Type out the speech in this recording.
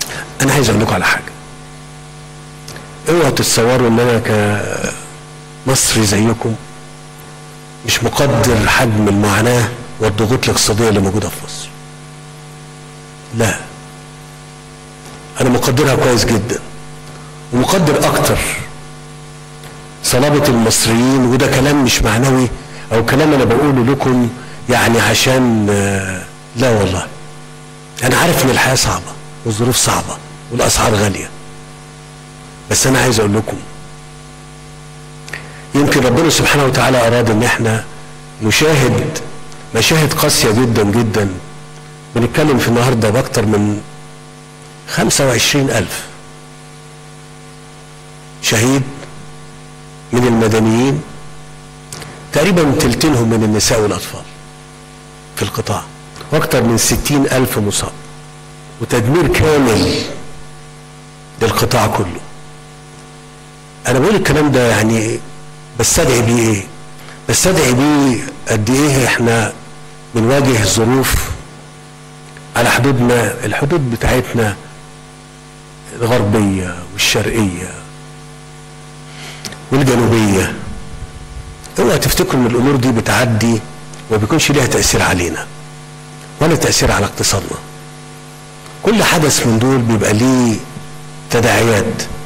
انا عايز اقول لكم على حاجه اوعوا تتصوروا ان انا كمصري زيكم مش مقدر حجم المعاناه والضغوط الاقتصاديه اللي موجوده في مصر لا انا مقدرها كويس جدا ومقدر اكتر صلابه المصريين وده كلام مش معنوي او كلام انا بقوله لكم يعني عشان آه، لا والله انا عارف ان الحياه صعبه والظروف صعبه والاسعار غاليه بس انا عايز اقول لكم يمكن ربنا سبحانه وتعالى اراد ان احنا نشاهد مشاهد قاسيه جدا جدا بنتكلم في النهارده باكتر من 25 ألف شهيد من المدنيين تقريبا تلتينهم من النساء والأطفال في القطاع واكثر من ستين ألف مصاب وتدمير كامل للقطاع كله أنا بقول الكلام ده يعني بستدعي بيه إيه؟ بستدعي بيه قد إيه إحنا بنواجه ظروف على حدودنا الحدود بتاعتنا الغربية والشرقية والجنوبية اوعى تفتكروا ان الامور دي بتعدي وما بيكونش ليها تأثير علينا ولا تأثير على اقتصادنا كل حدث من دول بيبقى ليه تداعيات